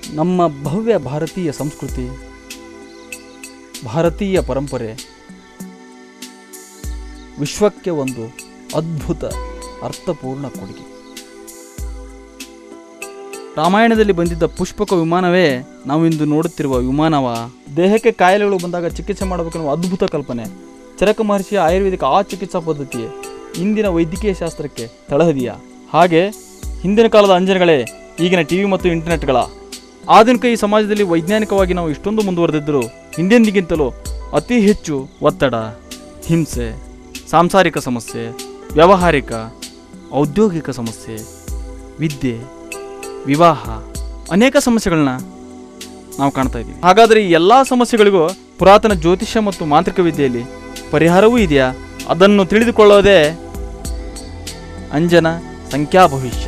ನಮ್ಮ ಭವ್ಯ ಭಾರತೀಯ ಸಂಸ್ಕೃತಿ ಭಾರತೀಯ ಪರಂಪರೆ ವಿಶ್ವಕ್ಕೆ ಒಂದು ಅದ್ಭುತ ಅರ್ಥಪೂರ್ಣ ಕೊಡುಗೆ ರಾಮಾಯಣದಲ್ಲಿ ಬಂದಿದ್ದ ಪುಷ್ಪಕ ವಿಮಾನವೇ ನಾವು ಇಂದು ನೋಡುತ್ತಿರುವ ವಿಮಾನವ ದೇಹಕ್ಕೆ ಕಾಯಿಲೆಗಳು ಬಂದಾಗ ಚಿಕಿತ್ಸೆ ಮಾಡಬೇಕೆನ್ನುವ ಅದ್ಭುತ ಕಲ್ಪನೆ ಚರಕ ಮಹರ್ಷಿಯ ಆಯುರ್ವೇದಿಕ ಆ ಚಿಕಿತ್ಸಾ ಪದ್ಧತಿ ಇಂದಿನ ವೈದ್ಯಕೀಯ ಶಾಸ್ತ್ರಕ್ಕೆ ತಳಹದಿಯ ಹಾಗೆ ಹಿಂದಿನ ಕಾಲದ ಅಂಜನಗಳೇ ಈಗಿನ ಟಿವಿ ಮತ್ತು ಇಂಟರ್ನೆಟ್ಗಳ ಆಧುನಿಕ ಈ ಸಮಾಜದಲ್ಲಿ ವೈಜ್ಞಾನಿಕವಾಗಿ ನಾವು ಇಷ್ಟೊಂದು ಮುಂದುವರೆದಿದ್ದರೂ ಹಿಂದೆಂದಿಗಿಂತಲೂ ಅತಿ ಹೆಚ್ಚು ಒತ್ತಡ ಹಿಂಸೆ ಸಾಂಸಾರಿಕ ಸಮಸ್ಯೆ ವ್ಯಾವಹಾರಿಕ ಔದ್ಯೋಗಿಕ ಸಮಸ್ಯೆ ವಿದ್ಯೆ ವಿವಾಹ ಅನೇಕ ಸಮಸ್ಯೆಗಳನ್ನ ನಾವು ಕಾಣ್ತಾ ಇದ್ದೀವಿ ಹಾಗಾದರೆ ಈ ಎಲ್ಲ ಸಮಸ್ಯೆಗಳಿಗೂ ಪುರಾತನ ಜ್ಯೋತಿಷ್ಯ ಮತ್ತು ಮಾಂತ್ರಿಕ ವಿದ್ಯೆಯಲ್ಲಿ ಪರಿಹಾರವೂ ಇದೆಯಾ ಅದನ್ನು ತಿಳಿದುಕೊಳ್ಳೋದೇ ಅಂಜನ ಸಂಖ್ಯಾ ಭವಿಷ್ಯ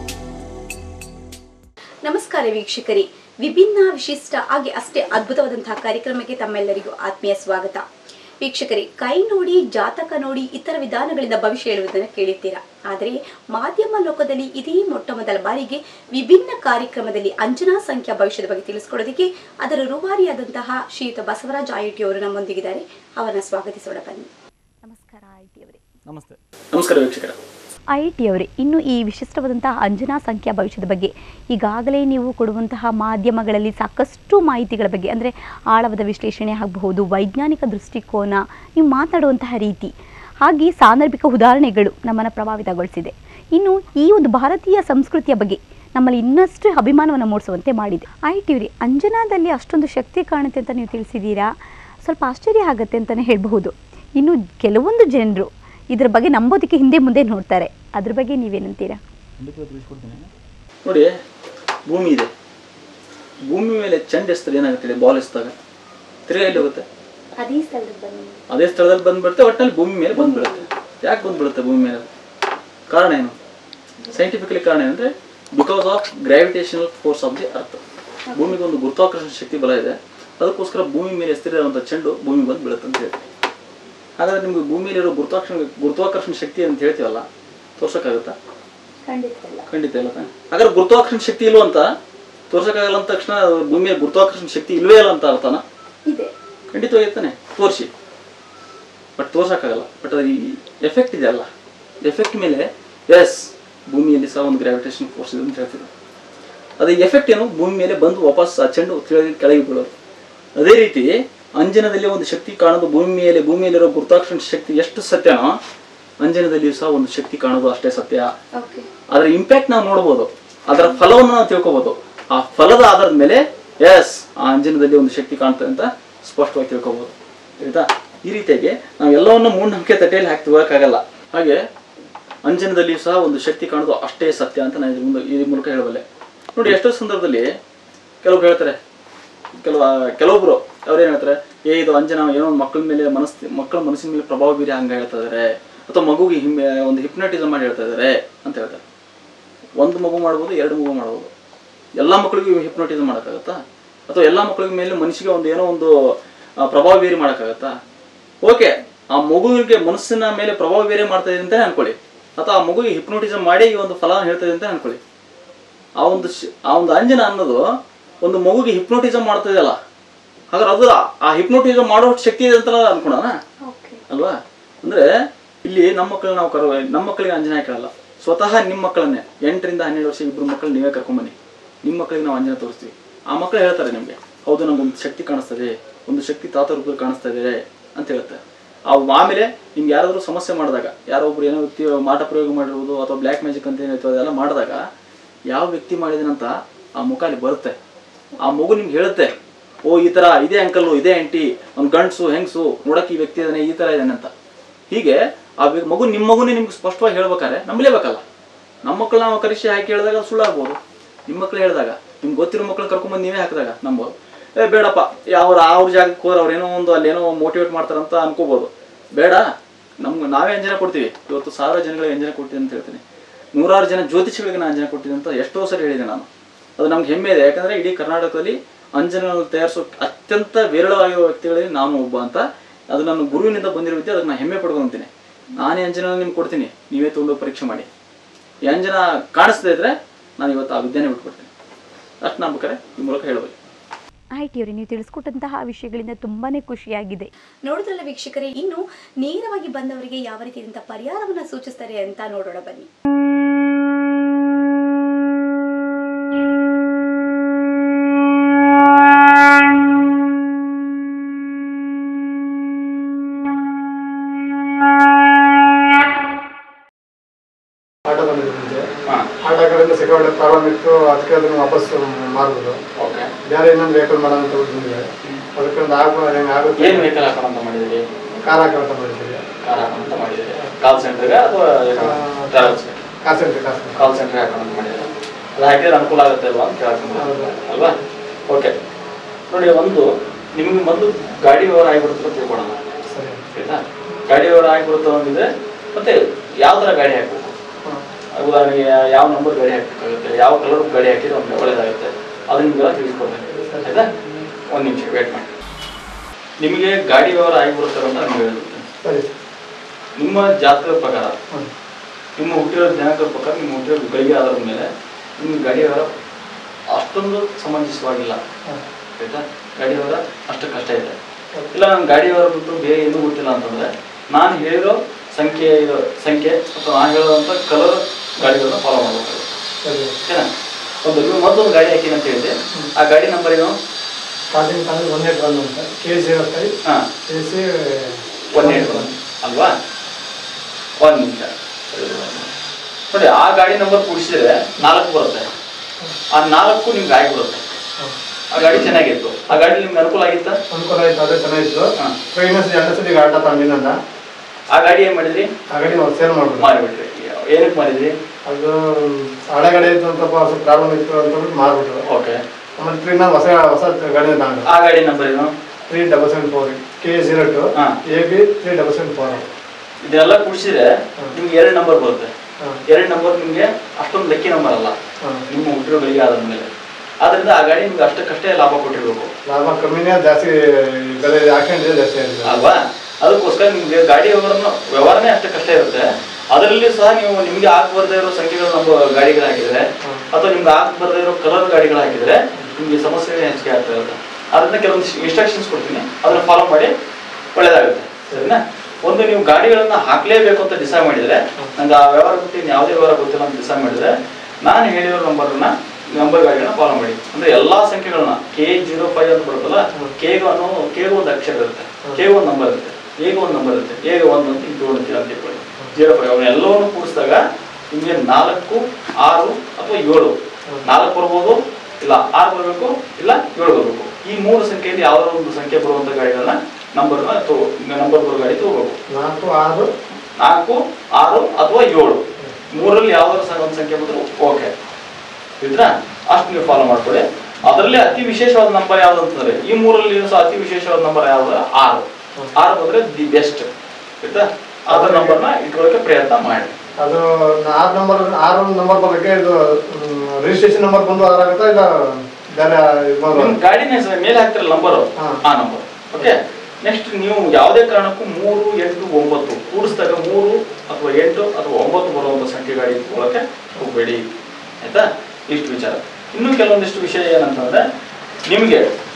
ನಮಸ್ಕಾರ ವೀಕ್ಷಕರೇ ವಿಭಿನ್ನ ವಿಶಿಷ್ಟ ಹಾಗೆ ಅಷ್ಟೇ ಅದ್ಭುತವಾದಂತಹ ಕಾರ್ಯಕ್ರಮಕ್ಕೆ ತಮ್ಮೆಲ್ಲರಿಗೂ ಆತ್ಮೀಯ ಸ್ವಾಗತ ವೀಕ್ಷಕರೇ ಕೈ ನೋಡಿ ಜಾತಕ ನೋಡಿ ಇತರ ವಿಧಾನಗಳಿಂದ ಭವಿಷ್ಯ ಹೇಳುವುದನ್ನು ಕೇಳಿದ್ದೀರಾ ಆದರೆ ಮಾಧ್ಯಮ ಲೋಕದಲ್ಲಿ ಇದೇ ಮೊಟ್ಟ ಮೊದಲ ಬಾರಿಗೆ ವಿಭಿನ್ನ ಕಾರ್ಯಕ್ರಮದಲ್ಲಿ ಅಂಜನಾ ಸಂಖ್ಯಾ ಭವಿಷ್ಯದ ಬಗ್ಗೆ ತಿಳಿಸ್ಕೊಡೋದಕ್ಕೆ ಅದರ ರೂವಾರಿಯಾದಂತಹ ಶ್ರೀಯುತ ಬಸವರಾಜ್ ಆಯುಟಿ ಅವರು ನಮ್ಮೊಂದಿಗಿದ್ದಾರೆ ಅವರನ್ನ ಸ್ವಾಗತಿಸೋಣ ಬನ್ನಿ ನಮಸ್ಕಾರ ಆಯುಟಿ ಅವರೇ ನಮಸ್ತೆ ನಮಸ್ಕಾರ ವೀಕ್ಷಕರ ಐ ಟಿ ಅವರೇ ಇನ್ನು ಈ ವಿಶಿಷ್ಟವಾದಂತಹ ಅಂಜನಾ ಸಂಖ್ಯಾ ಭವಿಷ್ಯದ ಬಗ್ಗೆ ಈಗಾಗಲೇ ನೀವು ಕೊಡುವಂತಹ ಮಾಧ್ಯಮಗಳಲ್ಲಿ ಸಾಕಷ್ಟು ಮಾಹಿತಿಗಳ ಬಗ್ಗೆ ಅಂದರೆ ಆಳವಾದ ವಿಶ್ಲೇಷಣೆ ಆಗಬಹುದು ವೈಜ್ಞಾನಿಕ ದೃಷ್ಟಿಕೋನ ನೀವು ಮಾತನಾಡುವಂತಹ ರೀತಿ ಹಾಗೆ ಸಾಂದರ್ಭಿಕ ಉದಾಹರಣೆಗಳು ನಮ್ಮನ್ನು ಪ್ರಭಾವಿತಗೊಳಿಸಿದೆ ಇನ್ನು ಈ ಒಂದು ಭಾರತೀಯ ಸಂಸ್ಕೃತಿಯ ಬಗ್ಗೆ ನಮ್ಮಲ್ಲಿ ಇನ್ನಷ್ಟು ಅಭಿಮಾನವನ್ನು ಮೂಡಿಸುವಂತೆ ಮಾಡಿದೆ ಐ ಟಿ ಅವರೇ ಅಂಜನಾದಲ್ಲಿ ಅಷ್ಟೊಂದು ಶಕ್ತಿ ಕಾಣುತ್ತೆ ಅಂತ ನೀವು ತಿಳಿಸಿದ್ದೀರಾ ಸ್ವಲ್ಪ ಆಶ್ಚರ್ಯ ಆಗುತ್ತೆ ಅಂತಲೇ ಹೇಳಬಹುದು ಇನ್ನು ಕೆಲವೊಂದು ಜನರು ಇದರ ಬಗ್ಗೆ ನಂಬೋದಕ್ಕೆ ಹಿಂದೆ ಮುಂದೆ ನೋಡ್ತಾರೆ ಅದ್ರ ಬಗ್ಗೆ ನೀವೇನಂತೀರಾ ನೋಡಿ ಭೂಮಿ ಇದೆ ಭೂಮಿ ಮೇಲೆ ಚೆಂಡ್ ಎಸ್ತರೆ ಏನಾಗುತ್ತೆ ಬಾಲ್ ಎಸ್ದಾಗ ತಿರ್ಗಾ ಎಲ್ಲಿ ಹೋಗುತ್ತೆ ಅದೇ ಸ್ಥಳದಲ್ಲಿ ಬನ್ನಿ ಅದೇ ಸ್ಥಳದಲ್ಲಿ ಬಂದ್ಬಿಡುತ್ತೆ ಒಟ್ಟಿನಲ್ಲಿ ಭೂಮಿ ಮೇಲೆ ಬಂದ್ಬಿಡುತ್ತೆ ಯಾಕೆ ಬಂದ್ಬಿಡುತ್ತೆ ಭೂಮಿ ಮೇಲೆ ಕಾರಣ ಏನು ಸೈಂಟಿಫಿಕಲಿ ಕಾರಣ ಏನಂದ್ರೆ because of gravitational force of the earth ಭೂಮಿಗೆ ಒಂದು ಗುರುತ್ವಾಕರ್ಷಣ ಶಕ್ತಿ ಬಲ ಇದೆ ಅದಕ್ಕೋಸ್ಕರ ಭೂಮಿ ಮೇಲೆ ಎಸ್ತಿರುವಂಥ ಚೆಂಡು ಭೂಮಿ ಬಂದು ಬೀಳುತ್ತೆ ಅಂತ ಹೇಳ್ತೀವಿ ಹಾಗಾದ್ರೆ ನಿಮ್ಗೆ ಭೂಮಿಯಲ್ಲಿರೋ ಗುರುತ್ವಾಕರ್ಷಣ ಗುರುತ್ವಾಕರ್ಷಣ ಶಕ್ತಿ ಅಂತ ಹೇಳ್ತೀವಲ್ಲ ತೋರ್ಸೋಕ್ಕಾಗುತ್ತಾ ಖಂಡಿತ ಇಲ್ಲ ಖಂಡಿತ ಇಲ್ಲ ತಾನೆ ಹಾಗಾದ್ರೆ ಗುರುತ್ವಾಕರ್ಷಣ ಶಕ್ತಿ ಇಲ್ವ ಅಂತ ತೋರ್ಸಕ್ಕಾಗಲ್ಲ ಅಂದ ತಕ್ಷಣ ಭೂಮಿಯ ಗುರುತ್ವಾಕರ್ಷಣ ಶಕ್ತಿ ಇಲ್ವೇ ಇಲ್ಲ ಅಂತ ಅರ್ಥನ ಇದೆ ಖಂಡಿತವಾಗಿ ತಾನೆ ತೋರಿಸಿ ಬಟ್ ತೋರ್ಸಕ್ಕಾಗಲ್ಲ ಬಟ್ ಅದು ಎಫೆಕ್ಟ್ ಇದೆ ಅಲ್ಲ ಎಫೆಕ್ಟ್ ಮೇಲೆ ಎಸ್ ಭೂಮಿಯಲ್ಲಿ ಸಹ ಒಂದು ಗ್ರಾವಿಟೇಷನ್ ಫೋರ್ಸ್ ಇದೆ ಅಂತ ಹೇಳ್ತಿದ್ರು ಅದೇ ಎಫೆಕ್ಟ್ ಏನು ಭೂಮಿ ಮೇಲೆ ಬಂದು ವಾಪಸ್ ಆ ಚೆಂಡು ಕೆಳಗೆ ಕೆಳಗೆ ಬೀಳೋದು ಅದೇ ರೀತಿ ಅಂಜನದಲ್ಲಿ ಒಂದು ಶಕ್ತಿ ಕಾಣೋದು ಭೂಮಿ ಮೇಲೆ ಭೂಮಿಯಲ್ಲಿರೋ ಗುರುತ್ವಾಕರ್ಷಣ ಶಕ್ತಿ ಎಷ್ಟು ಸತ್ಯನೋ ಅಂಜನದಲ್ಲಿಯೂ ಸಹ ಒಂದು ಶಕ್ತಿ ಕಾಣೋದು ಅಷ್ಟೇ ಸತ್ಯ ಓಕೆ ಅದರ ಇಂಪ್ಯಾಕ್ಟ್ ನಾವು ನೋಡ್ಬೋದು ಅದರ ಫಲವನ್ನು ನಾವು ತಿಳ್ಕೊಬೋದು ಆ ಫಲದ ಆಧಾರದ ಮೇಲೆ ಎಸ್ ಆ ಅಂಜನದಲ್ಲಿ ಒಂದು ಶಕ್ತಿ ಕಾಣ್ತದೆ ಅಂತ ಸ್ಪಷ್ಟವಾಗಿ ತಿಳ್ಕೊಬೋದು ಆಯ್ತಾ ಈ ರೀತಿಯಾಗಿ ನಾವು ಎಲ್ಲವನ್ನು ಮೂಢನಂಬಿಕೆ ತಟ್ಟೆಯಲ್ಲಿ ಹಾಕಿ ತಗೋಕ್ಕಾಗಲ್ಲ ಹಾಗೆ ಅಂಜನದಲ್ಲಿ ಸಹ ಒಂದು ಶಕ್ತಿ ಕಾಣೋದು ಅಷ್ಟೇ ಸತ್ಯ ಅಂತ ನಾನು ಇದ್ರ ಮುಂದೆ ಈ ಮೂಲಕ ಹೇಳಬಲ್ಲೆ ನೋಡಿ ಎಷ್ಟೋ ಸಂದರ್ಭದಲ್ಲಿ ಕೆಲವ್ರು ಹೇಳ್ತಾರೆ ಕೆಲವು ಕೆಲವೊಬ್ರು ಅವ್ರೇನು ಹೇಳ್ತಾರೆ ಏ ಇದು ಅಂಜನ ಏನೋ ಒಂದು ಮಕ್ಕಳ ಮೇಲೆ ಮನಸ್ ಮಕ್ಕಳ ಮನಸ್ಸಿನ ಮೇಲೆ ಪ್ರಭಾವ ಬೀರಿ ಹಂಗೆ ಹೇಳ್ತಾ ಇದಾರೆ ಅಥವಾ ಮಗುಗೆ ಹಿಮ್ಮೆ ಒಂದು ಹಿಪ್ನಟಿಸಮ್ ಮಾಡಿ ಹೇಳ್ತಾ ಇದಾರೆ ಅಂತ ಹೇಳ್ತಾರೆ ಒಂದು ಮಗು ಮಾಡ್ಬೋದು ಎರಡು ಮಗು ಮಾಡ್ಬೋದು ಎಲ್ಲ ಮಕ್ಕಳಿಗೂ ಹಿಪ್ನೋಟಿಸಮ್ ಮಾಡೋಕ್ಕಾಗತ್ತಾ ಅಥವಾ ಎಲ್ಲ ಮಕ್ಕಳಿಗೆ ಮೇಲೆ ಮನುಷ್ಯಗೆ ಒಂದು ಏನೋ ಒಂದು ಆ, ಪ್ರಭಾವ ಬೀರಿ ಮಾಡೋಕ್ಕಾಗತ್ತಾ ಓಕೆ ಆ ಮಗುವಿಗೆ ಮನಸ್ಸಿನ ಮೇಲೆ ಪ್ರಭಾವ ಬೀರಿ ಮಾಡ್ತಾ ಇದೆ ಅಂತ ಅನ್ಕೊಳ್ಳಿ ಅಥವಾ ಆ ಮಗುವಿಗೆ ಹಿಪ್ನೋಟಿಸಮ್ ಮಾಡಿ ಈ ಒಂದು ಫಲ ಹೇಳ್ತಾ ಇದೆ ಅಂತ ಅನ್ಕೊಳ್ಳಿ ಆ ಒಂದು ಶ್- ಆ ಒಂದು ಅಂಜನ ಅನ್ನೋದು ಒಂದು ಮಗುಗೆ ಹಿಪ್ನೋಟಿಸಮ್ ಮಾಡ್ತಾ ಇದೆಯಲ್ಲ ಹಾಗಾದ್ರೆ ಅದು ಆ- ಆ ಹಿಪ್ನೋಟಿಸಮ್ ಮಾಡೋ ಶಕ್ತಿ ಇದೆ ಅಂತ ಅನ್ಕೊಳೋಣ ಓಕೆ ಅಲ್ವಾ ಅಂದ್ರೆ ಇಲ್ಲಿ ನಮ್ಮ ಮಕ್ಕಳನ್ನ ನಾವು ಕರ ನಮ್ಮ ಮಕ್ಕಳಿಗೆ ಅಂಜನ ಹಾಕಲ್ಲ ಸ್ವತಃ ನಿಮ್ಮ ಮಕ್ಕಳನ್ನೇ ಎಂಟರಿಂದ ಹನ್ನೆರಡು ವರ್ಷ ಇಬ್ಬರು ಮಕ್ಕಳು ನೀವೇ ಕರ್ಕೊಂಬನ್ನಿ ನಿಮ್ಮ ಮಕ್ಕಳಿಗೆ ನಾವು ಅಂಜನ ತೋರಿಸ್ತೀವಿ ಆ ಮಕ್ಕಳು ಹೇಳ್ತಾರೆ ನಿಮಗೆ ಹೌದು ನಮ್ಗೊಂದು ಶಕ್ತಿ ಕಾಣಿಸ್ತದೆ ಒಂದು ಶಕ್ತಿ ತಾತ ರೂಪದಲ್ಲಿ ಕಾಣಿಸ್ತಾ ಇದೆ ಅಂತ ಹೇಳ್ತಾರೆ ಅವು ಆಮೇಲೆ ನಿಮ್ಗೆ ಯಾರಾದರೂ ಸಮಸ್ಯೆ ಮಾಡಿದಾಗ ಯಾರೋ ಒಬ್ರು ಏನೋ ವ್ಯಕ್ತಿ ಮಾಟ ಪ್ರಯೋಗ ಮಾಡಿರ್ಬೋದು ಅಥವಾ ಬ್ಲ್ಯಾಕ್ ಮ್ಯಾಜಿಕ್ ಅಂತ ಏನಿರ್ತೋ ಅದೆಲ್ಲ ಮಾಡಿದಾಗ ಯಾವ ವ್ಯಕ್ತಿ ಮಾಡಿದನಂತ ಆ ಮುಖ ಅಲ್ಲಿ ಬರುತ್ತೆ ಆ ಮಗು ನಿಮ್ಗೆ ಹೇಳುತ್ತೆ ಓ ಈ ತರ ಇದೇ ಅಂಕಲ್ಲು ಇದೇ ಆಂಟಿ ಅವ್ನು ಗಂಡ್ಸು ಹೆಂಗ್ಸು ನೋಡಕ್ಕೆ ಈ ವ್ಯಕ್ತಿ ಇದಾನೆ ಈ ತರ ಇದಾನೆ ಅಂತ ಹೀಗೆ ಆ ವ್ಯ- ಮಗು ನಿಮ್ಮ ಮಗುನೇ ನಿಮ್ಗೆ ಸ್ಪಷ್ಟವಾಗಿ ಹೇಳ್ಬೇಕಾದ್ರೆ ನಂಬಲೇಬೇಕಲ್ಲ ನಮ್ಮ ಮಕ್ಕಳು ನಾವು ಕರಿಸಿ ಹಾಕಿ ಹೇಳಿದಾಗ ಅದು ಸುಳ್ಳಾಗ್ಬೋದು ನಿಮ್ಮ ಮಕ್ಳು ಹೇಳಿದಾಗ ನಿಮ್ಗೆ ಗೊತ್ತಿರೋ ಮಕ್ಳು ಕರ್ಕೊಂಬಂದು ನೀವೇ ಹಾಕಿದಾಗ ನಂಬೋದು ಏ ಬೇಡಪ್ಪ ಅವ್ರು ಅವ್ರ ಜಾಗಕ್ಕೆ ಹೋದ್ರೆ ಅವ್ರೇನೋ ಒಂದು ಅಲ್ಲಿ ಏನೋ ಮೋಟಿವೇಟ್ ಮಾಡ್ತಾರಂತ ಅನ್ಕೋಬೋದು ಬೇಡ ನಮ್ಗೆ ನಾವೇ ಅಂಜನ ಕೊಡ್ತೀವಿ ಇವತ್ತು ಸಾವಿರ ಜನಗಳಿಗೆ ಅಂಜನ ಕೊಡ್ತೀನಿ ಅಂತ ಹೇಳ್ತೀನಿ ನೂರಾರು ಜನ ಜ್ಯೋತಿಷಿಗಳಿಗೆ ನಾನು ಅಂಜನ ಕೊಡ್ತೀನಿ ಅಂತ ಎಷ್ಟೋ ಸರಿ ಹೇಳಿದೆ ನಾನು ಅದು ನಮ್ಗೆ ಹೆಮ್ಮೆ ಇದೆ ಯಾಕಂದ್ರೆ ಇಡೀ ಕರ್ನಾಟಕದಲ್ಲಿ ಅಂಜನ ತಯಾರಿಸೋ ಅತ್ಯಂತ ವಿರಳವಾಗಿರುವ ವ್ಯಕ್ತಿಗಳಲ್ಲಿ ನಾನು ಒಬ್ಬ ಅಂತ ಅದು ನನ್ನ ಗುರುವಿನಿಂದ ಬಂದಿರೋ ವಿದ್ಯೆ ಅದಕ್ಕೆ ನಾನು ಹೆಮ್ಮೆ ಪಡ್ಕೊಂತೀನಿ ನಾನೇ ಅಂಜನ ನಿಮ್ಗೆ ಕೊಡ್ತೀನಿ ನೀವೇ ತುಂಬ ಪರೀಕ್ಷೆ ಮಾಡಿ ಈ ಅಂಜನ ಕಾಣಿಸ್ತಾ ಇದ್ರೆ ನಾನು ಇವತ್ತು ಆ ವಿದ್ಯೆನೇ ಬಿಟ್ಬಿಡ್ತೀನಿ ಅಷ್ಟು ನಾನು ಬೇಕಾದ್ರೆ ಈ ಮೂಲಕ ಹೇಳ್ಬೋದು ಆಯ್ತು ಇವ್ರಿ ನೀವು ತಿಳಿಸ್ಕೊಟ್ಟಂತಹ ವಿಷಯಗಳಿಂದ ತುಂಬಾನೇ ಖುಷಿಯಾಗಿದೆ ನೋಡಿದ್ರಲ್ಲ ವೀಕ್ಷಕರೇ ಇನ್ನು ನೇರವಾಗಿ ಬಂದವರಿಗೆ ಯಾವ ರೀತಿಯಾದಂಥ ಪರಿಹಾರವನ್ನ ಸೂಚಿಸ್ತಾರೆ ಅಂತ ನೋಡೋಣ ಬನ್ನಿ ಆಟ ಬಂದಿದೆ ಮುಂಚೆ ಹಾಂ ಆಟ ಕಡೆಯಿಂದ ಸಿಕ್ಕಾಪಟ್ಟೆ ಪ್ರಾಬ್ಲಮ್ ಇತ್ತು ಅದಕ್ಕೆ ಅದನ್ನು ವಾಪಸ್ ಮಾರ್ಬೋದು ಓಕೆ ಬೇರೆ ಇನ್ನೊಂದು ವೆಹಿಕಲ್ ಮಾಡೋಣ ಅಂತ ಬಂದಿದೆ ಅದಕ್ಕೆ ಒಂದು ಆಗ ಹೆಂಗೆ ಆಗುತ್ತೆ ಏನು ವೆಹಿಕಲ್ ಹಾಕೋಣ ಅಂತ ಮಾಡಿದ್ದೀರಿ ಕಾರ್ ಹಾಕೋಂತ ಮಾಡಿದ್ದೀವಿ ಕಾರ್ ಹಾಕೋಣ ಅಂತ ಮಾಡಿದ್ದೀರಿ ಕಾಲ್ ಸೆಂಟರ್ಗೆ ಅಥವಾ ಟ್ರಾವೆಲ್ಸ್ಗೆ ಕಾಸು ಇರುತ್ತೆ ಕಾಸು ಕಾಲ್ ಸೆಂಟರ್ ಹಾಕೋಣ ಅಂತ ಮಾಡಿದ್ದೀರಿ ಅದು ಹಾಕಿದ್ರೆ ಅನುಕೂಲ ಆಗುತ್ತೆ ಅಲ್ವಾ ಅಂತ ಕೇಳ್ಕೊಂಡು ಹೌದು. ಅಲ್ವಾ ಓಕೆ ನೋಡಿ ಒಂದು ನಿಮಗೆ ಮೊದಲು ಗಾಡಿ ವ್ಯವಹಾರ ಆಗಿಬಿಡುತ್ತೆ ಅಂತ ತಿಳ್ಕೊಳ್ಳೋಣ ಸರಿ ಆಯ್ತಾ ಗಾಡಿ ವ್ಯವಹಾರ ಆಗಿಬಿಡುತ್ತೆ ಒಂದಿದೆ ಮತ್ತೆ ಯಾವ ಥರ ಗಾಡಿ ಹಾಕಬೇಕು ಹಾಂ ಉದಾಹರಣೆಗೆ ಯಾವ ನಂಬರ್ ಗಾಡಿ ಹಾಕಬೇಕಾಗುತ್ತೆ ಯಾವ ಕಲರ್ ಗಾಡಿ ಹಾಕಿದ್ರೆ ಒಂದು ಒಳ್ಳೇದಾಗುತ್ತೆ ಅದನ್ನ ನಿಮಗೆಲ್ಲ ತಿಳಿಸ್ಕೊಡ್ಬೇಕು ಆಯ್ತಾ ಒಂದು ನಿಮಿಷ ವೇಟ್ ಮಾಡಿ ನಿಮಗೆ ಗಾಡಿ ವ್ಯವಹಾರ ಆಗಿಬಿಡುತ್ತೆ ಅಂತ ನಿಮ್ಗೆ ಹೇಳಿರುತ್ತೆ ಸರಿ ನಿಮ್ಮ ಜಾತಕದ ಪ್ರಕಾರ ಹಾಂ ನಿಮ್ಮ ಹುಟ್ಟಿರೋ ದಿನಾಂಕದ ಪ್ರಕಾರ ನಿಮ್ಮ ಹುಟ್ಟಿರೋ ಗಳಿಗೆ ಆಧಾರದ ಮೇಲೆ ನಿಮ್ಗೆ ಗಾಡಿ ವ್ಯವಹಾರ ಅಷ್ಟೊಂದು ಸಮಂಜಸವಾಗಿಲ್ಲ ಹಾಂ ಆಯ್ತಾ ಗಾಡಿ ವ್ಯವಹಾರ ಅಷ್ಟು ಕಷ್ಟ ಇದೆ ಇಲ್ಲ ನಾನು ಗಾಡಿ ವ್ಯವಹಾರ ಬಿಟ್ಟು ಬೇರೆ ಏನೂ ಗೊತ್ತಿಲ್ಲ ಅಂತಂದ್ರೆ ನಾನು ಹೇಳಿರೋ ಸಂಖ್ಯೆ ಇರೋ ಸಂಖ್ಯೆ ಅಥವಾ ನಾನು ಹೇಳೋದಂಥ ಕಲರ್ ಗಾಡಿಗಳನ್ನ ಫಾಲೋ ಮಾಡಬೇಕಾಗುತ್ತೆ ಸರಿ ಓಕೆನಾ ಒಂದು ನೀವು ಮೊದಲೊಂದು ಗಾಡಿ ಹಾಕಿನ ಅಂತ ಹೇಳಿದೆ ಆ ಗಾಡಿ ನಂಬರ್ ಏನು ಸ್ಟಾರ್ಟಿಂಗ್ ತಾನೇ ಒನ್ ಏಟ್ ಒನ್ ಅಂತ ಕೆ ಜೀರೋ ಫೈವ್ ಹಾಂ K C one eight one ಅಲ್ವಾ ಒಂದು ನಿಮಿಷ ನೋಡಿ ಆ ಗಾಡಿ ನಂಬರ್ ಕೂಡಿಸಿದ್ರೆ ನಾಲ್ಕು ಬರುತ್ತೆ ಆ ನಾಲ್ಕು ನಿಮ್ಗೆ ಆಗಿಬಿಡುತ್ತೆ ಆ ಗಾಡಿ ಚೆನ್ನಾಗಿತ್ತು ಆ ಗಾಡಿ ನಿಮ್ಗೆ ಅನುಕೂಲ ಆಗಿತ್ತಾ ಅನುಕೂಲ ಆಯ್ತು ಅದೇ ಚೆನ್ನಾಗಿತ್ತು ಹಾಂ ಟ್ರೈನಸ್ ಎರಡು ಸತಿ ಆಟ ತಗೊಂಡಿನಂದ ಆ ಗಾಡಿ ಏನು ಮಾಡಿದ್ರಿ ಆ ಗಾಡಿ ನಾವು ಸೇಲ್ ಮಾಡ್ಬೋದು ಮಾರಿಬಿಟ್ರಿ ಏನಕ್ಕೆ ಮಾರಿದ್ರಿ ಅದು ಹಳೆ ಗಾಡಿ ಇತ್ತು ಅಂತ ಸ್ವಲ್ಪ ಪ್ರಾಬ್ಲಮ್ ಇತ್ತು ಅಂತ ಬಿಟ್ಟು ಮಾರ್ಬಿಟ್ರು ಓಕೆ ಆಮೇಲೆ ಟ್ರೈನ್ ಹೊಸ ಹೊಸ ಗಾಡಿ ತಗೊಂಡು ಆ ಗಾಡಿ ನಂಬರ್ ಏನು three double seven four K zero two ಹಾ. A B three double seven four ಇದೆಲ್ಲ ಕೂಡಿಸಿದ್ರೆ ನಿಮ್ಗೆ ಎರಡು ನಂಬರ್ ಬರುತ್ತೆ ಹಾಂ ಎರಡು ನಂಬರ್ ನಿಮಗೆ ಅಷ್ಟೊಂದು ಲೆಕ್ಕಿ ನಂಬರ್ ಅಲ್ಲ ಹಾಂ ನಿಮ್ಮ ಹುಟ್ಟಿರೋ ಗಳಿಗೆ ಆದ ಮೇಲೆ ಆದ್ರಿಂದ ಆ ಗಾಡಿ ನಿಮ್ಗೆ ಅಷ್ಟಕ್ಕಷ್ಟೇ ಲಾಭ ಕೊಟ್ಟಿರ್ಬೇಕು ಲಾಭ ಕಮ್ಮಿನೇ ಜಾಸ್ತಿ ಬೆಲೆ ಹಾಕೊಂಡಿದ್ರೆ ಜಾಸ್ತಿ ಆಗಿದೆ ಅಲ್ವಾ ಅದಕ್ಕೋಸ್ಕರ ನಿಮ್ಗೆ ಗಾಡಿ ವ್ಯವಹಾರನ ವ್ಯವಹಾರನೇ ಅಷ್ಟಕ್ಕಷ್ಟೇ ಇರುತ್ತೆ ಅದರಲ್ಲಿ ಸಹ ನೀವು ನಿಮ್ಗೆ ಆಗ್ ಬರ್ದೇ ಇರೋ ಸಂಖ್ಯೆಗಳು ನಮ್ಮ ಗಾಡಿಗಳು ಹಾಕಿದ್ರೆ ಹ್ಮ್. ಅಥವಾ ನಿಮ್ಗೆ ಆಗ್ ಬರ್ದೇ ಇರೋ ಕಲರ್ ಗಾಡಿಗಳು ಹಾಕಿದ್ರೆ ನಿಮ್ಗೆ ಸಮಸ್ಯೆ ಹೆಚ್ಚಿಗೆ ಆಗ್ತಾ ಇರುತ್ತೆ ಅದರಿಂದ ಕೆಲವೊಂದು ಇನ್ಸ್ಟ್ರಕ್ಷನ್ಸ್ ಕೊಡ್ತೀನಿ ಅದನ್ನ ಫಾಲೋ ಮಾಡಿ ಒಳ್ಳೇದಾಗುತ್ತೆ ಸರಿನಾ ಒಂದು ನೀವು ಗಾಡಿಗಳನ್ನ ಹಾಕ್ಲೇಬೇಕು ಅಂತ ಡಿಸೈಡ್ ಮಾಡಿದ್ರೆ ನಂಗೆ ಆ ವ್ಯವಹಾರ ಬಿಟ್ಟು ಇನ್ನು ಯಾವುದೇ ವ್ಯವಹಾರ ಗೊತ್ತಿಲ್ಲ ಅಂತ ಡಿಸೈಡ್ ಮಾಡಿದ್ರೆ ನಾನು ಹೇಳಿರೋ ನಂಬರ್ನ ನಂಬರ್ ಗಾಡಿಗಳನ್ನ ಫಾಲೋ ಮಾಡಿ ಅಂದ್ರೆ ಎಲ್ಲಾ ಸಂಖ್ಯೆಗಳನ್ನ ಕೆ ಜೀರೋ ಫೈವ್ ಅಂತ ಬರುತ್ತಲ್ಲ ಕೆಗೆ ಅನ್ನೋ ಕೆಗೆ ಒಂದು ಅಕ್ಷರ ಇರುತ್ತೆ ಕೆಗೆ ಒಂದು ನಂಬರ್ ಇರುತ್ತೆ ಎಗೆ ಒಂದು ನಂಬರ್ ಇರುತ್ತೆ ಎಗೆ ಒಂದು ಅಂತ ಇಟ್ಕೊಂಡಿರ್ತೀರ ಅಂತ ಇಟ್ಕೊಳ್ಳಿ ಜೀರೋ ಫೈವ್ ಅವನ್ನೆಲ್ಲವನ್ನು ಕೂಡಿಸಿದಾಗ ನಿಮಗೆ ನಾಲ್ಕು ಆರು ಅಥವಾ ಏಳು ನಾಲ್ಕು ಬರ್ಬೋದು ಇಲ್ಲ ಆರು ಬರಬೇಕು ಇಲ್ಲ ಏಳು ಬರಬೇಕು ಈ ಮೂರು ಸಂಖ್ಯೆಯಲ್ಲಿ ಯಾವ್ದಾದ್ರು ಒಂದು ಸಂಖ್ಯೆ ಬರುವಂತ ಗಾಡಿಗಳನ್ನ ನಂಬರ್ನ ತಗೋ ನಂಬರ್ ಬರೋ ಗಾಡಿ ತಗೋಬೇಕು ನಾಲ್ಕು ಆರು ನಾಲ್ಕು ಆರು ಅಥವಾ ಏಳು ಮೂರಲ್ಲಿ ಯಾವ್ದಾದ್ರು ಸಹ ಒಂದು ಸಂಖ್ಯೆ ಬಂದ್ರು ಓಕೆ ಇದ್ರಾ ಅಷ್ಟು ನೀವು ಫಾಲೋ ಮಾಡ್ಕೊಳ್ಳಿ ಅದರಲ್ಲಿ ಅತಿ ವಿಶೇಷವಾದ ನಂಬರ್ ಯಾವ್ದು ಅಂತಂದ್ರೆ ಈ ಮೂರಲ್ಲಿ ಸಹ ಅತಿ ವಿಶೇಷವಾದ ನಂಬರ್ ಯಾವ್ದು ಆರು ಆರು ಬಂದ್ರೆ ದಿ ಬೆಸ್ಟ್ ಆಯ್ತಾ ಅದ್ರ ನಂಬರ್ನ ಇಟ್ಕೊಳ್ಳೋಕೆ ಪ್ರಯತ್ನ ಮಾಡಿ ಅದು ಆರು ನಂಬರ್ ಆರು ನಂಬರ್ ಬರೋಕ್ಕೆ ಇದು ರಿಜಿಸ್ಟ್ರೇಷನ್ ನಂಬರ್ ಬಂದು ಅದಾಗುತ್ತಾ ಇಲ್ಲ ಬೇರೆ ಇರ್ಬೋದು ನಿಮ್ ಗಾಡಿನ ಸ- ಮೇಲೆ ಹಾಕ್ತಿರಲ್ಲ ನಂಬರ್ ಹಾ. ಆ ನಂಬರ್ ಓಕೆ ನೆಕ್ಸ್ಟ್ ನೀವು ಯಾವುದೇ ಕಾರಣಕ್ಕೂ ಮೂರು ಎಂಟು ಒಂಬತ್ತು ಕೂಡಿಸಿದಾಗ ಮೂರು ಅಥವಾ ಎಂಟು ಅಥವಾ ಒಂಬತ್ತು ಬರುವಂತ ಸಂಖ್ಯೆ ಗಾಡಿ ತಗೊಳಕ್ಕೆ ಹೋಗಬೇಡಿ ಆಯ್ತಾ ಇಷ್ಟು ವಿಚಾರ ಇನ್ನು ಕೆಲವೊಂದಿಷ್ಟು ವಿಷಯ ಏನಂತಂದ್ರೆ ನಿಮಗೆ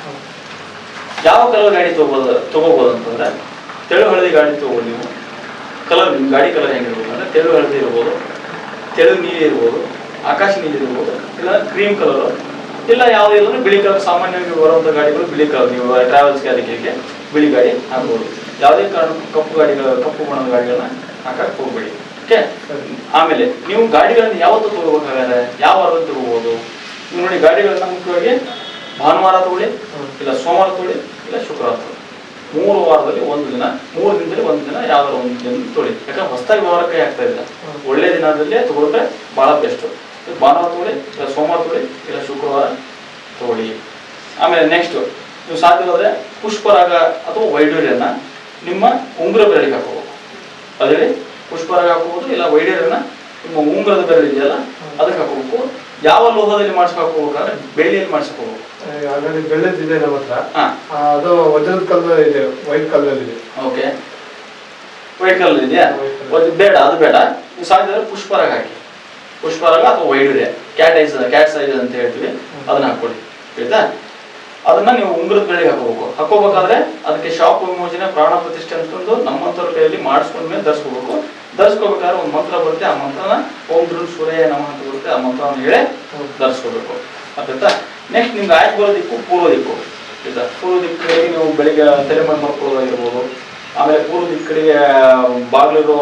ಯಾವ ಕಲರ್ ಗಾಡಿ ತಗೋಬೋದು ತಗೋಬೋದು ಅಂತಂದ್ರೆ ತೆಳು ಹಳದಿ ಗಾಡಿ ತಗೋಬೋದು ನೀವು ಕಲರ್ ನಿಮ್ಮ ಗಾಡಿ ಕಲರ್ ಹೆಂಗಿರ್ಬೋದು ಅಂದ್ರೆ ತೆಳು ಹಳದಿ ಇರ್ಬೋದು ತೆಳು ನೀಲಿ ಇರ್ಬೋದು ಆಕಾಶ ನೀಲಿ ಇರ್ಬೋದು ಇಲ್ಲ ಕ್ರೀಮ್ ಕಲರ್ ಇಲ್ಲ ಯಾವುದೇ ಇಲ್ಲಂದ್ರೆ ಬಿಳಿ ಕಲರ್ ಸಾಮಾನ್ಯವಾಗಿ ಬರುವಂಥ ಗಾಡಿಗಳು ಬಿಳಿ ಕಲರ್ ನೀವು ಟ್ರಾವೆಲ್ಸ್ಗೆ ಅದಕ್ಕೆ ಬಿಳಿ ಗಾಡಿ ಹಾಕ್ಬೋದು ಯಾವುದೇ ಕಾರಣಕ್ಕೂ ಕಪ್ಪು ಗಾಡಿಗಳ ಕಪ್ಪು ಬಣ್ಣದ ಗಾಡಿಗಳನ್ನ ಹಾಕಕ್ಕೆ ಹೋಗ್ಬೇಡಿ ಓಕೆ ಆಮೇಲೆ ನೀವು ಗಾಡಿಗಳನ್ನ ಯಾವತ್ತು ತಗೋಬೇಕಾದ್ರೆ ಯಾವ ವಾರದಲ್ಲಿ ತಗೋಬಹುದು ನೀವು ನೋಡಿ ಗಾಡಿಗಳನ್ನ ಮುಖ್ಯವಾಗಿ ಭಾನುವಾರ ತಗೊಳ್ಳಿ ಇಲ್ಲ ಸೋಮವಾರ ತಗೊಳ್ಳಿ ಇಲ್ಲ ಶುಕ್ರವಾರ ತಗೊಳ್ಳಿ ಮೂರು ವಾರದಲ್ಲಿ ಒಂದು ದಿನ ಮೂರು ದಿನದಲ್ಲಿ ಒಂದು ದಿನ ಯಾವ್ದಾರ ಒಂದು ದಿನ ತೊಳಿ ಯಾಕಂದ್ರೆ ಹೊಸದಾಗಿ ವ್ಯವಹಾರ ಕೈ ಆಗ್ತಾ ಇಲ್ಲ ಒಳ್ಳೆ ದಿನದಲ್ಲೇ ತಗೊಂಡ್ರೆ ಬಹಳ ಬೆಸ್ಟ್ ಭಾನುವಾರ ತಗೊಳ್ಳಿ ಇಲ್ಲ ಸೋಮವಾರ ತಗೊಳ್ಳಿ ಇಲ್ಲ ಶುಕ್ರವಾರ ತಗೊಳ್ಳಿ ಆಮೇಲೆ ನೆಕ್ಸ್ಟ್ ನೀವು ಸಾಧ್ಯವಾದ್ರೆ ಪುಷ್ಪರಾಗ ಅಥವಾ ವೈಡೂರ್ಯನ ನಿಮ್ಮ ಉಂಗುರ ಬೆರಳಿಗೆ ಹಾಕೋಬೇಕು ಅದೇ ಪುಷ್ಪರಾಗ ಹಾಕೋಬಹುದು ಇಲ್ಲ ವೈಡೂರ್ಯನ ನಿಮ್ಮ ಉಂಗುರದ ಬೆರಳು ಇದೆಯಲ್ಲ ಅದಕ್ಕೆ ಹಾಕೋಬೇಕು ಯಾವ ಲೋಹದಲ್ಲಿ ಮಾಡಿಸ್ಕೋಬೇಕಂದ್ರೆ ಬೆಳ್ಳಿಯಲ್ಲಿ ಮಾಡಿಸ್ಕೋಬೇಕು ಆಲ್ರೆಡಿ ಬೆಳ್ಳದಿದೆ ನಮ್ಮ ಹತ್ರ ಹಾ ಆ, ಅದು ವಜ್ರದ ಕಲ್ಲು ಇದೆ ವೈಟ್ ಕಲ್ಲಲ್ಲಿ ಇದೆ ಓಕೆ ವೈಟ್ ಕಲರ್ ಇದೆಯಾ White colour. ಅದು ಬೇಡ ಅದು ಬೇಡ ನೀವು ಸಾಧ್ಯವಾದ್ರೆ ಪುಷ್ಪರಾಗ ಹಾಕಿ ಪುಷ್ಪರಾಗ ಅಥವಾ ವೈಡೂರ್ಯ ಕ್ಯಾಟ್ ಐಸ್ ಕ್ಯಾಟ್ ಸೈಜ್ ಅಂತ ಹೇಳ್ತೀವಿ ಅದನ್ನ ಹಾಕೊಳ್ಳಿ ಆಯ್ತಾ ಅದನ್ನ ನೀವು ಉಂಗುರದ ಬೆಳೆಗೆ ಹಾಕೋಬೇಕು ಹಾಕೋಬೇಕಾದ್ರೆ ಅದಕ್ಕೆ ಶಾಪ್ ವಿಮೋಚನೆ ಪ್ರಾಣ ಪ್ರತಿಷ್ಠೆ ಅಂತಂದು ನಮ್ಮಂತರ ಕೈಯಲ್ಲಿ ಮಾಡಿಸ್ಕೊಂಡ ಮೇಲೆ ಧರಿಸ್ಕೋಬೇಕು ಧರಿಸ್ಕೋಬೇಕಾದ್ರೆ ಒಂದು ಮಂತ್ರ ಬರುತ್ತೆ ಆ ಮಂತ್ರನ ಓಂ ಧ್ರುವ್ ಸೂರ್ಯ ನಮ ಅಂತ ಬರುತ್ತೆ ಆ ಮಂತ್ರವನ್ನು ಹೇಳಿ ಧರಿಸ್ಕೋಬೇಕು ಆಯ್ತಾ ನೆಕ್ಸ್ಟ್ ನಿಮ್ಗೆ ಆಯ್ಕೆ ಬರೋ ದಿಕ್ಕು ಪೂರ್ವ ದಿಕ್ಕು ಆಯ್ತಾ ಪೂರ್ವ ದಿಕ್ಕಿಗೆ ನೀವು ಬೆಳಿಗ್ಗೆ ತಲೆ ಮೇಲೆ ಮಾಡ್ಕೊಳ್ಳೋದಾಗಿರ್ಬೋದು ಆಮೇಲೆ ಪೂರ್ವ ದಿಕ್ಕಡಿಗೆ ಬಾಗಿಲಿರೋ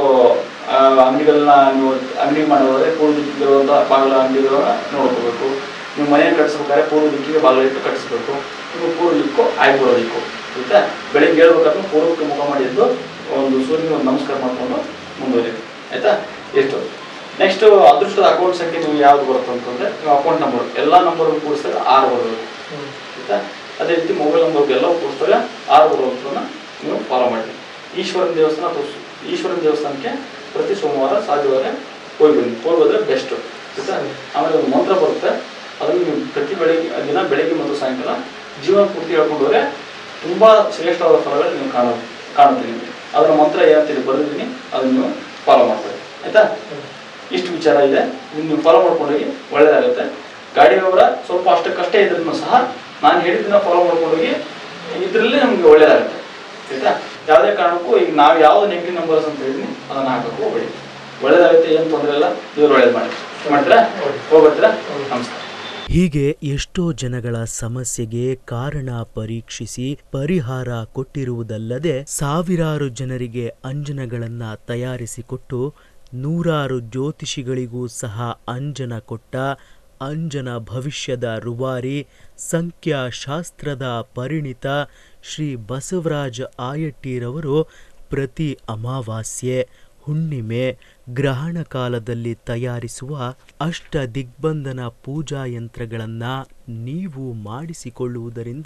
ಅಂಗಡಿಗಳನ್ನ ನೀವು ಅಂಗಡಿ ಮಾಡೋದಾದ್ರೆ ಪೂರ್ವ ದಿಕ್ಕಿರುವಂಥ ಬಾಗಿಲ ಅಂಗಡಿಗಳನ್ನ ನೋಡ್ಕೋಬೇಕು ನೀವು ಮನೆ ಕಟ್ಸ್ಬೇಕಾದ್ರೆ ಪೂರ್ವ ದಿಕ್ಕಿಗೆ ಬಾಗಿಲು ಇಟ್ಟು ಕಟ್ಟಿಸ್ಬೇಕು ನೀವು ಪೂರ್ವ ದಿಕ್ಕು ಆಯ್ಕೆ ಬರೋ ದಿಕ್ಕು ಆಯ್ತಾ ಬೆಳಿಗ್ಗೆ ಹೇಳ್ಬೇಕಾದ್ರೆ ಪೂರ್ವಕ್ಕೆ ಮುಖ ಮಾಡಿದ್ದು ಒಂದು ಸೂರ್ಯನಿಗೆ ಒಂದು ನಮಸ್ಕಾರ ಮಾಡ್ಕೊಂಡು ಮುಂದುವರಿಬೇಕು ಆಯ್ತಾ ಎಷ್ಟು ನೆಕ್ಸ್ಟ್ ಅದೃಷ್ಟದ ಅಕೌಂಟ್ ಸಂಖ್ಯೆ ನೀವು ಯಾವ್ದು ಬರುತ್ತೆ ಅಂತಂದ್ರೆ ನೀವು ಅಕೌಂಟ್ ನಂಬರ್ ಎಲ್ಲ ನಂಬರ್ ಕೂಡಿಸಿದಾಗ ಆರು ಬರಬೇಕು ಆಯ್ತಾ ಅದೇ ರೀತಿ ಮೊಬೈಲ್ ನಂಬರ್ ಎಲ್ಲವೂ ಕೂಡಿಸಿದಾಗ ಆರು ಬರುವಂಥದ್ದನ್ನ ನೀವು ಫಾಲೋ ಮಾಡಿ ಈಶ್ವರನ ದೇವಸ್ಥಾನ ಅಥವಾ ಸು- ಈಶ್ವರನ ದೇವಸ್ಥಾನಕ್ಕೆ ಪ್ರತಿ ಸೋಮವಾರ ಸಾಧ್ಯವಾದ್ರೆ ಹೋಗಿ ಬನ್ನಿ ಹೋಗಿ ಹೋದ್ರೆ ಬೆಸ್ಟ್ ಆಯ್ತಾ ಆಮೇಲೆ ಒಂದು ಮಂತ್ರ ಬರುತ್ತೆ ಅದನ್ನು ನೀವು ಪ್ರತಿ ಬೆಳಿಗ್ಗೆ ದಿನ ಬೆಳಿಗ್ಗೆ ಮತ್ತು ಸಾಯಂಕಾಲ ಜೀವನ ಪೂರ್ತಿ ಹೇಳ್ಕೊಂಡು ಹೋದ್ರೆ ತುಂಬಾ ಶ್ರೇಷ್ಠವಾದ ಫಲಗಳು ನೀವು ಕಾಣ ಕಾಣುತ್ತೆ ನಿಮಗೆ ಅದರ ಮಂತ್ರ ಏನಂತೇಳಿ ಬರೆದಿದ್ದೀನಿ ಅದನ್ನ ನೀವು ಫಾಲೋ ಮಾಡ್ಕೊಳ್ಳಿ ಆಯ್ತಾ ಇಷ್ಟು ವಿಚಾರ ಇದೆ ಇದನ್ನ ನೀವು ಫಾಲೋ ಮಾಡ್ಕೊಂಡೋಗಿ ಒಳ್ಳೇದಾಗುತ್ತೆ ಗಾಡಿ ವ್ಯವಹಾರ ಸ್ವಲ್ಪ ಅಷ್ಟಕ್ಕಷ್ಟೇ ಇದ್ರೂ ಸಹ ನಾನು ಹೇಳಿದ್ದನ್ನ ಫಾಲೋ ಮಾಡ್ಕೊಂಡೋಗಿ ಇದರಲ್ಲಿ ನಮಗೆ ಒಳ್ಳೇದಾಗುತ್ತೆ ಆಯ್ತಾ ಯಾವುದೇ ಕಾರಣಕ್ಕೂ ಈಗ ನಾವು ಯಾವ್ದು ನೆಗೆಟಿವ್ ನಂಬರ್ಸ್ ಅಂತ ಹೇಳಿದ್ನಿ ಅದನ್ನ ಹಾಕಕ್ಕೆ ಹೋಗ್ಬೇಡಿ ಒಳ್ಳೇದಾಗುತ್ತೆ ಏನು ತೊಂದರೆ ಇಲ್ಲ ದೇವ್ರು ಒಳ್ಳೇದು ಮಾಡಿ ಮಾಡ್ತೀರಾ ಹೋಗ್ಬರ್ತೀರಾ ನಮಸ್ಕಾರ ಹೀಗೆ ಎಷ್ಟೋ ಜನಗಳ ಸಮಸ್ಯೆಗೆ ಕಾರಣ ಪರೀಕ್ಷಿಸಿ ಪರಿಹಾರ ಕೊಟ್ಟಿರುವುದಲ್ಲದೆ ಸಾವಿರಾರು ಜನರಿಗೆ ಅಂಜನಗಳನ್ನ ತಯಾರಿಸಿಕೊಟ್ಟು ನೂರಾರು ಜ್ಯೋತಿಷಿಗಳಿಗೂ ಸಹ ಅಂಜನ ಕೊಟ್ಟ ಅಂಜನ ಭವಿಷ್ಯದ ರುವಾರಿ ಸಂಖ್ಯಾಶಾಸ್ತ್ರದ ಪರಿಣಿತ ಶ್ರೀ ಬಸವರಾಜ ಆಯಟ್ಟಿರವರು ಪ್ರತಿ ಅಮಾವಾಸ್ಯೆ ಹುಣ್ಣಿಮೆ ಗ್ರಹಣ ಕಾಲದಲ್ಲಿ ತಯಾರಿಸುವ ಅಷ್ಟ ದಿಗ್ಬಂಧನ ಪೂಜಾ ಯಂತ್ರಗಳನ್ನು ನೀವು ಮಾಡಿಸಿಕೊಳ್ಳುವುದರಿಂದ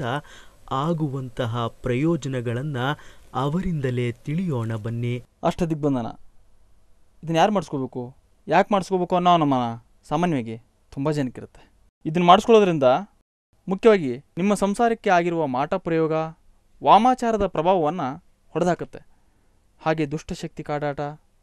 ಆಗುವಂತಹ ಪ್ರಯೋಜನಗಳನ್ನು ಅವರಿಂದಲೇ ತಿಳಿಯೋಣ ಬನ್ನಿ ಅಷ್ಟ ದಿಗ್ಬಂಧನ ಇದನ್ನ ಯಾರು ಮಾಡಿಸ್ಕೋಬೇಕು ಯಾಕೆ ಮಾಡಿಸ್ಕೋಬೇಕು ಅನ್ನೋ ನಮ್ಮ ಸಾಮಾನ್ಯವಾಗಿ ತುಂಬ ಜನಕ್ಕಿರುತ್ತೆ ಇದನ್ನು ಮಾಡಿಸ್ಕೊಳ್ಳೋದ್ರಿಂದ ಮುಖ್ಯವಾಗಿ ನಿಮ್ಮ ಸಂಸಾರಕ್ಕೆ ಆಗಿರುವ ಮಾಟ ಪ್ರಯೋಗ ವಾಮಾಚಾರದ ಪ್ರಭಾವವನ್ನು ಹೊಡೆದಾಕುತ್ತೆ ಹಾಗೆ ದುಷ್ಟಶಕ್ತಿ ಕಾಡಾಟ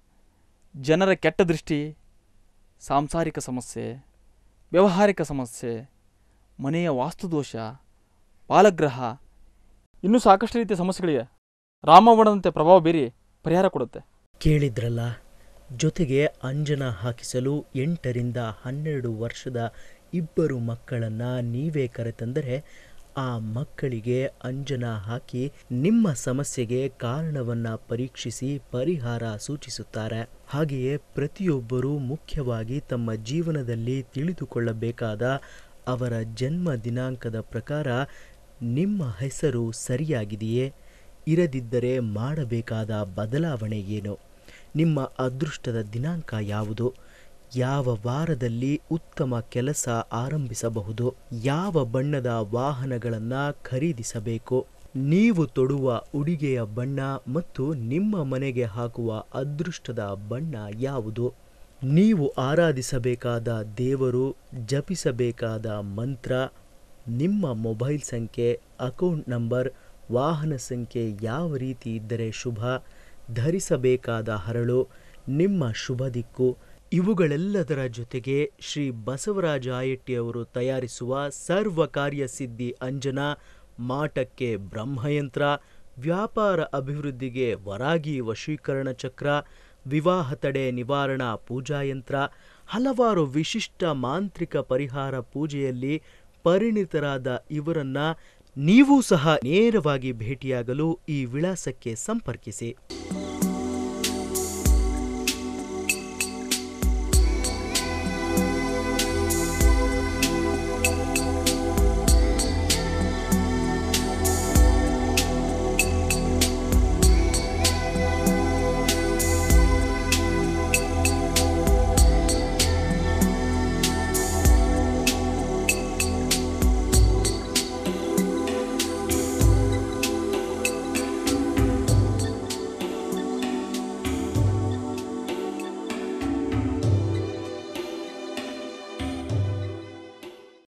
ಜನರ ಕೆಟ್ಟ ದೃಷ್ಟಿ ಸಾಂಸಾರಿಕ ಸಮಸ್ಯೆ ವ್ಯಾವಹಾರಿಕ ಸಮಸ್ಯೆ ಮನೆಯ ವಾಸ್ತುದೋಷ ಪಾಲಗ್ರಹ ಇನ್ನೂ ಸಾಕಷ್ಟು ರೀತಿಯ ಸಮಸ್ಯೆಗಳಿವೆ ರಾಮಬಣದಂತೆ ಪ್ರಭಾವ ಬೀರಿ ಪರಿಹಾರ ಕೊಡುತ್ತೆ ಕೇಳಿದ್ರಲ್ಲ ಜೊತೆಗೆ ಅಂಜನ ಹಾಕಿಸಲು ಎಂಟರಿಂದ ಹನ್ನೆರಡು ವರ್ಷದ ಇಬ್ಬರು ಮಕ್ಕಳನ್ನ ನೀವೇ ಕರೆತಂದರೆ ಆ ಮಕ್ಕಳಿಗೆ ಅಂಜನ ಹಾಕಿ ನಿಮ್ಮ ಸಮಸ್ಯೆಗೆ ಕಾರಣವನ್ನ ಪರೀಕ್ಷಿಸಿ ಪರಿಹಾರ ಸೂಚಿಸುತ್ತಾರೆ ಹಾಗೆಯೇ ಪ್ರತಿಯೊಬ್ಬರೂ ಮುಖ್ಯವಾಗಿ ತಮ್ಮ ಜೀವನದಲ್ಲಿ ತಿಳಿದುಕೊಳ್ಳಬೇಕಾದ ಅವರ ಜನ್ಮ ದಿನಾಂಕದ ಪ್ರಕಾರ ನಿಮ್ಮ ಹೆಸರು ಸರಿಯಾಗಿದೆಯೇ ಇರದಿದ್ದರೆ ಮಾಡಬೇಕಾದ ಬದಲಾವಣೆ ಏನು ನಿಮ್ಮ ಅದೃಷ್ಟದ ದಿನಾಂಕ ಯಾವುದು ಯಾವ ವಾರದಲ್ಲಿ ಉತ್ತಮ ಕೆಲಸ ಆರಂಭಿಸಬಹುದು ಯಾವ ಬಣ್ಣದ ವಾಹನಗಳನ್ನು ಖರೀದಿಸಬೇಕು ನೀವು ತೊಡುವ ಉಡುಗೆಯ ಬಣ್ಣ ಮತ್ತು ನಿಮ್ಮ ಮನೆಗೆ ಹಾಕುವ ಅದೃಷ್ಟದ ಬಣ್ಣ ಯಾವುದು ನೀವು ಆರಾಧಿಸಬೇಕಾದ ದೇವರು ಜಪಿಸಬೇಕಾದ ಮಂತ್ರ ನಿಮ್ಮ ಮೊಬೈಲ್ ಸಂಖ್ಯೆ ಅಕೌಂಟ್ ನಂಬರ್ ವಾಹನ ಸಂಖ್ಯೆ ಯಾವ ರೀತಿ ಇದ್ದರೆ ಶುಭ ಧರಿಸಬೇಕಾದ ಹರಳು ನಿಮ್ಮ ಶುಭ ದಿಕ್ಕು ಇವುಗಳೆಲ್ಲದರ ಜೊತೆಗೆ ಶ್ರೀ ಬಸವರಾಜ ಆಯಟ್ಟಿ ಅವರು ತಯಾರಿಸುವ ಸರ್ವ ಕಾರ್ಯಸಿದ್ಧಿ ಅಂಜನ ಮಾಟಕ್ಕೆ ಬ್ರಹ್ಮಯಂತ್ರ ವ್ಯಾಪಾರ ಅಭಿವೃದ್ಧಿಗೆ ವರಾಗಿ ವಶೀಕರಣ ಚಕ್ರ ವಿವಾಹ ತಡೆ ನಿವಾರಣಾ ಪೂಜಾಯಂತ್ರ ಹಲವಾರು ವಿಶಿಷ್ಟ ಮಾಂತ್ರಿಕ ಪರಿಹಾರ ಪೂಜೆಯಲ್ಲಿ ಪರಿಣಿತರಾದ ಇವರನ್ನ ನೀವೂ ಸಹ ನೇರವಾಗಿ ಭೇಟಿಯಾಗಲು ಈ ವಿಳಾಸಕ್ಕೆ ಸಂಪರ್ಕಿಸಿ